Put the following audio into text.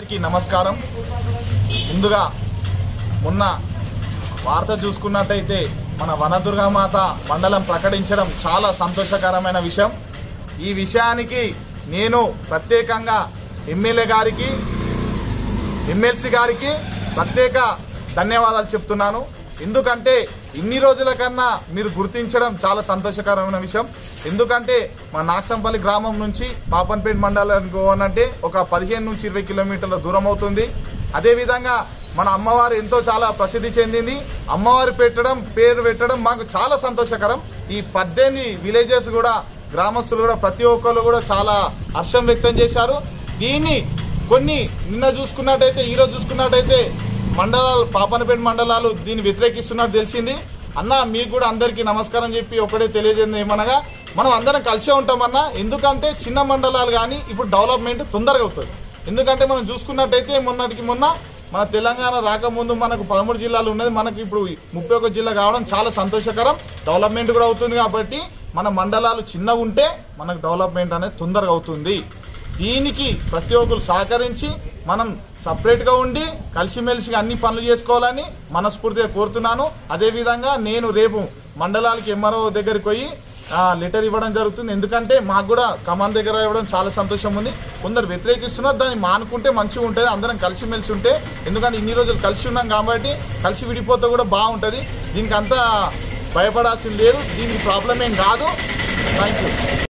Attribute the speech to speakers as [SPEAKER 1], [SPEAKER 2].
[SPEAKER 1] అందరికీ నమస్కారం ముందుగా మొన్న వార్త చూసుకున్నట్టయితే మన వనదుర్గామాత మండలం ప్రకటించడం చాలా సంతోషకరమైన విషయం ఈ విషయానికి నేను ప్రత్యేకంగా ఎమ్మెల్యే గారికి ఎమ్మెల్సీ గారికి ప్రత్యేక ధన్యవాదాలు చెప్తున్నాను ఎందుకంటే ఇన్ని రోజుల కన్నా మీరు గుర్తించడం చాలా సంతోషకరమైన విషయం ఎందుకంటే మా నాగసంపల్లి గ్రామం నుంచి పాపన్పేట మండలానికి పోవాలంటే ఒక పదిహేను నుంచి ఇరవై కిలోమీటర్ల దూరం అవుతుంది అదేవిధంగా మన అమ్మవారు ఎంతో చాలా ప్రసిద్ధి చెందింది అమ్మవారు పెట్టడం పేరు పెట్టడం మాకు చాలా సంతోషకరం ఈ పద్దెనిమిది విలేజెస్ కూడా గ్రామస్తులు కూడా ప్రతి ఒక్కరు కూడా చాలా హర్షం వ్యక్తం చేశారు దీన్ని కొన్ని నిన్న చూసుకున్నట్టయితే ఈ రోజు చూసుకున్నట్టయితే మండలాలు పాపనపేట మండలాలు దీన్ని వ్యతిరేకిస్తున్నట్టు తెలిసింది అన్న మీకు కూడా అందరికీ నమస్కారం చెప్పి ఒకటే తెలియజేయండి ఏమనగా మనం అందరం కలిసే ఉంటామన్నా ఎందుకంటే చిన్న మండలాలు కానీ ఇప్పుడు డెవలప్మెంట్ తొందరగా అవుతుంది ఎందుకంటే మనం చూసుకున్నట్టయితే మొన్నటికి మొన్న మన తెలంగాణ రాకముందు మనకు పదమూడు జిల్లాలు ఉన్నది మనకి ఇప్పుడు ముప్పై ఒక జిల్లా కావడం చాలా సంతోషకరం డెవలప్మెంట్ కూడా అవుతుంది కాబట్టి మన మండలాలు చిన్నగా ఉంటే మనకు డెవలప్మెంట్ అనేది తొందరగా అవుతుంది దీనికి ప్రతి ఒక్కరు సహకరించి మనం సపరేట్ గా ఉండి కలిసిమెలిసిగా అన్ని పనులు చేసుకోవాలని మనస్ఫూర్తిగా కోరుతున్నాను అదే విధంగా నేను రేపు మండలాలకి ఎంఆర్ఓ దగ్గరికి పోయి ఆ, లెటర్ ఇవ్వడం జరుగుతుంది ఎందుకంటే మాకు కూడా కమాన్ దగ్గర ఇవ్వడం చాలా సంతోషం ఉంది కొందరు వ్యతిరేకిస్తున్నారు దాన్ని మానుకుంటే మంచిగా ఉంటుంది అందరం కలిసిమెలిసి ఉంటే ఎందుకంటే ఇన్ని రోజులు కలిసి ఉన్నాం కాబట్టి కలిసి విడిపోతే కూడా బాగుంటుంది దీనికి అంతా భయపడాల్సింది లేదు దీనికి ప్రాబ్లం ఏం కాదు థ్యాంక్ యూ